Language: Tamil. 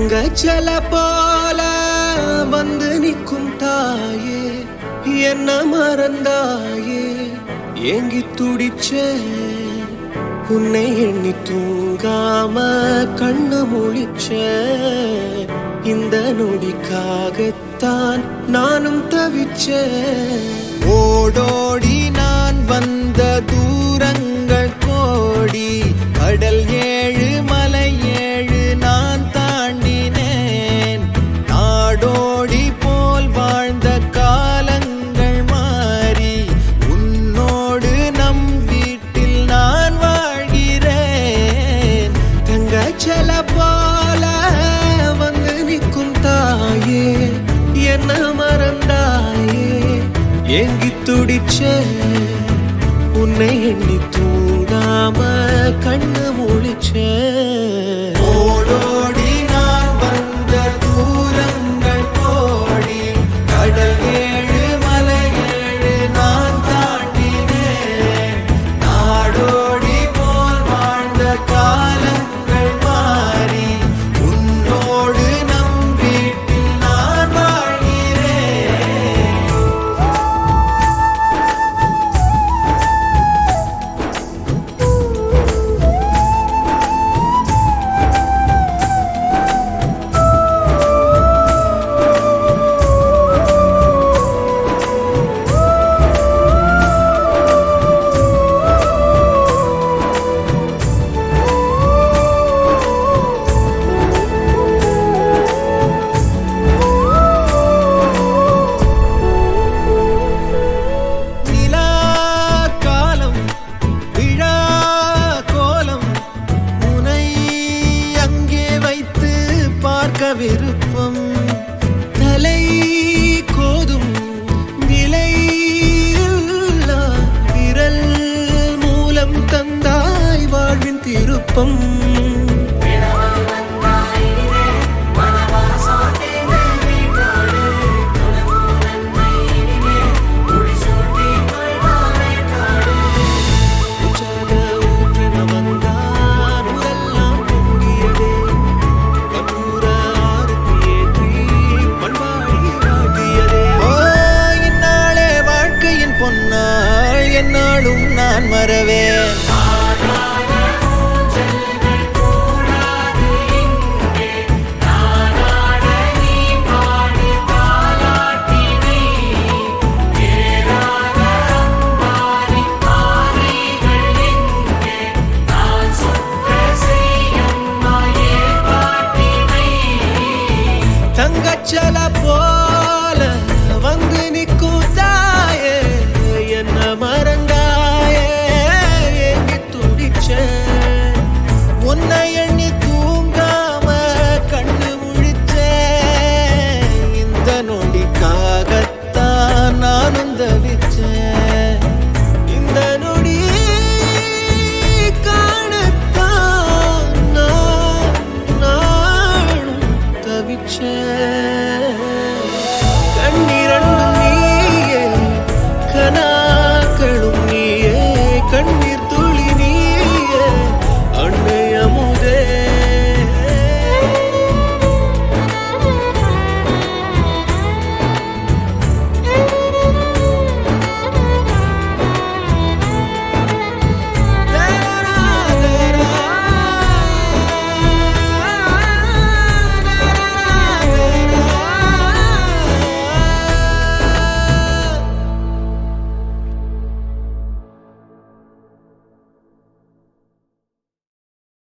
தங்கச்சல போல வந்து நிற்கும் தாயே என்ன மறந்தாயே ஏங்கி துடிச்ச உன்னை எண்ணி தூங்காம கண்ணு முழிச்ச இந்த நொடிக்காகத்தான் நானும் தவிச்சேன் ஓடோடி நான் வந்த தூரங்கள் கோடி கடல் ஏழு மலை ஏழு நான் தாண்டினேன் நாடோடி போல் வாழ்ந்த காலங்கள் மாறி உன்னோடு நம் வீட்டில் நான் வாழ்கிறேன் தங்கச்சல போல வந்து நிற்கும் தாயே என்ன மறந்தாயே ஏங்கி துடிச்ச உன்னை எண்ணி தூங்காம கண்ணு முழிச்ச ஓடோடி நான் வந்த தூரங்கள் கோடி கடல் ஏழு மலை ஏழு நான் தாண்டினேன் நாடோடி போல் வாழ்ந்த காலங்கள் மாறி உன்னோடு நம் வீட்டில் நான் வாழ்கிறேன் நிலா காலம் விழா கோலம் உனை அங்கே வைத்து பார்க்க விருப்பம் தலை கோதும் நிலை இல்லா விரல் மூலம் தந்தாய் வாழ்வின் திருப்பம் உற்சாக ஊற்றென வந்தார் உரெல்லாம் பொங்கியதே. கற்பூர ஆரத்தி ஏற்றி பண்பாடி வாட்டியதே. ஓ இந்நாளே வாழ்க்கையின் பொன்னாள் என்னாலும் நான் மறவேன் தங்கச்சல போல வந்து